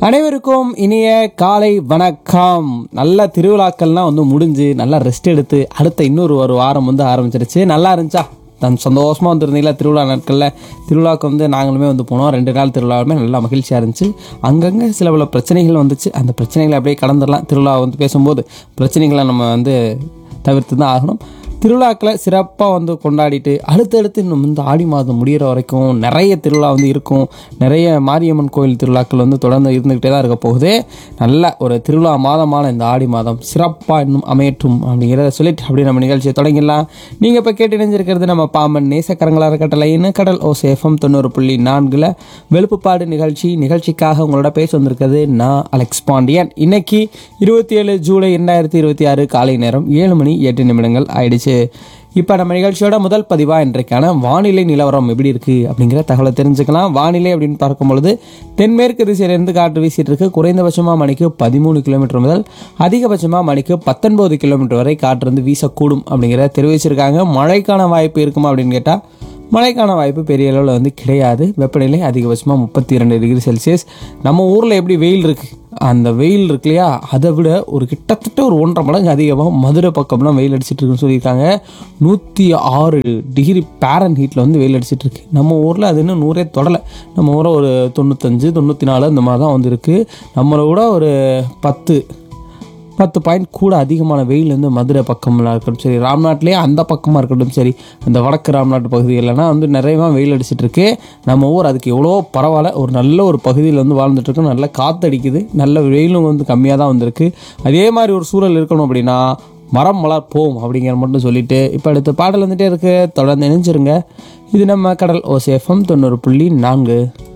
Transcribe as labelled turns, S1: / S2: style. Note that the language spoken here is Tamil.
S1: அனைவருக்கும் இனிய காலை வணக்கம் நல்ல திருவிழாக்கள்லாம் வந்து முடிஞ்சு நல்லா ரெஸ்ட் எடுத்து அடுத்த இன்னொரு ஒரு வாரம் வந்து ஆரம்பிச்சிருச்சு நல்லா இருந்துச்சா தன் சந்தோஷமாக வந்துருந்தீங்களா திருவிழா நாட்களில் திருவிழாவுக்கு வந்து நாங்களுமே வந்து போனோம் ரெண்டு நாள் திருவிழாவுமே நல்லா மகிழ்ச்சியாக இருந்துச்சு அங்கங்கே சில பல பிரச்சனைகள் வந்துச்சு அந்த பிரச்சனைகளை அப்படியே கடந்துடலாம் திருவிழா வந்து பேசும்போது பிரச்சனைகளை நம்ம வந்து தவிர்த்து தான் ஆகணும் திருவிழாக்களை சிறப்பாக வந்து கொண்டாடிட்டு அடுத்தடுத்து இன்னும் வந்து ஆடி மாதம் முடிகிற வரைக்கும் நிறைய திருவிழா வந்து இருக்கும் நிறைய மாரியம்மன் கோயில் திருவிழாக்கள் வந்து தொடர்ந்து இருந்துக்கிட்டே தான் இருக்க போகுது நல்ல ஒரு திருவிழா மாதமான இந்த ஆடி மாதம் சிறப்பாக இன்னும் அமையட்டும் அப்படிங்கிறத சொல்லிட்டு அப்படியே நம்ம நிகழ்ச்சியை தொடங்கிடலாம் நீங்கள் இப்போ கேட்டு இணைஞ்சிருக்கிறது நம்ம பாம்பன் நேசக்கரங்களாக கட்டளைன்னு கடல் ஓ சேஃபம் தொண்ணூறு புள்ளி நான்கில் வெளுப்புப்பாடு நிகழ்ச்சி நிகழ்ச்சிக்காக உங்களோட பேச வந்திருக்கிறது நான் அலெக்ஸ் பாண்டியன் இன்னைக்கு இருபத்தி ஏழு ஜூலை ரெண்டாயிரத்தி இருபத்தி ஆறு காலை நேரம் ஏழு மணி எட்டு நிமிடங்கள் ஆயிடுச்சு இப்போ நம்ம நிகழ்ச்சியோட முதல் பதிவாக இன்றைக்கான வானிலை நிலவரம் எப்படி இருக்குது அப்படிங்கிற தகவலை தெரிஞ்சுக்கலாம் வானிலை அப்படின்னு பார்க்கும்பொழுது தென்மேற்கு திசையிலிருந்து காற்று வீசிட்டு இருக்கு குறைந்தபட்சமாக மணிக்கு பதிமூணு கிலோமீட்டர் முதல் அதிகபட்சமாக மணிக்கு பத்தொன்பது கிலோமீட்டர் வரை காற்று வந்து வீசக்கூடும் அப்படிங்கிறத தெரிவிச்சிருக்காங்க மழைக்கான வாய்ப்பு இருக்குமா அப்படின்னு கேட்டால் மழைக்கான வாய்ப்பு பெரிய அளவில் வந்து கிடையாது வெப்பநிலை அதிகபட்சமாக முப்பத்தி இரண்டு டிகிரி செல்சியஸ் நம்ம ஊரில் எப்படி வெயில் இருக்குது அந்த வெயில் இருக்கு இல்லையா அதை விட ஒரு கிட்டத்தட்ட ஒரு ஒன்றரை மடங்கு அதிகமாக மதுரை பக்கம்லாம் வெயில் அடிச்சிட்டு இருக்குன்னு சொல்லியிருக்காங்க நூற்றி ஆறு டிகிரி பேரன் ஹீட்டில் வந்து வெயில் அடிச்சிட்டு இருக்கு நம்ம ஊரில் அது இன்னும் நூறே தொடலை நம்ம ஊரில் ஒரு தொண்ணூத்தஞ்சு தொண்ணூற்றி நாலு இந்த மாதிரி தான் வந்துருக்கு நம்மளை விட ஒரு பத்து பத்து பாயிண்ட் கூட அதிகமான வெயில் வந்து மதுரை பக்கம்லாம் இருக்கட்டும் சரி ராம்நாட்லேயே அந்த பக்கமாக இருக்கட்டும் சரி அந்த வடக்கு ராம்நாட் பகுதிகளெல்லாம் வந்து நிறையமா வெயில் அடிச்சிட்டு இருக்கு நம்ம ஊர் அதுக்கு எவ்வளோ பரவாயில்ல ஒரு நல்ல ஒரு பகுதியில் வந்து வாழ்ந்துட்டு இருக்கோம் நல்ல காற்றடிக்குது நல்ல வெயிலும் வந்து கம்மியாக தான் வந்திருக்கு அதே மாதிரி ஒரு சூழல் இருக்கணும் அப்படின்னா மரம் வளர்ப்போம் அப்படிங்கிற மட்டும் சொல்லிட்டு இப்போ அடுத்த பாடல் வந்துட்டே இருக்கு தொடர்ந்து இணைஞ்சிருங்க இது நம்ம கடல் ஓசேஃபம் தொண்ணூறு புள்ளி நான்கு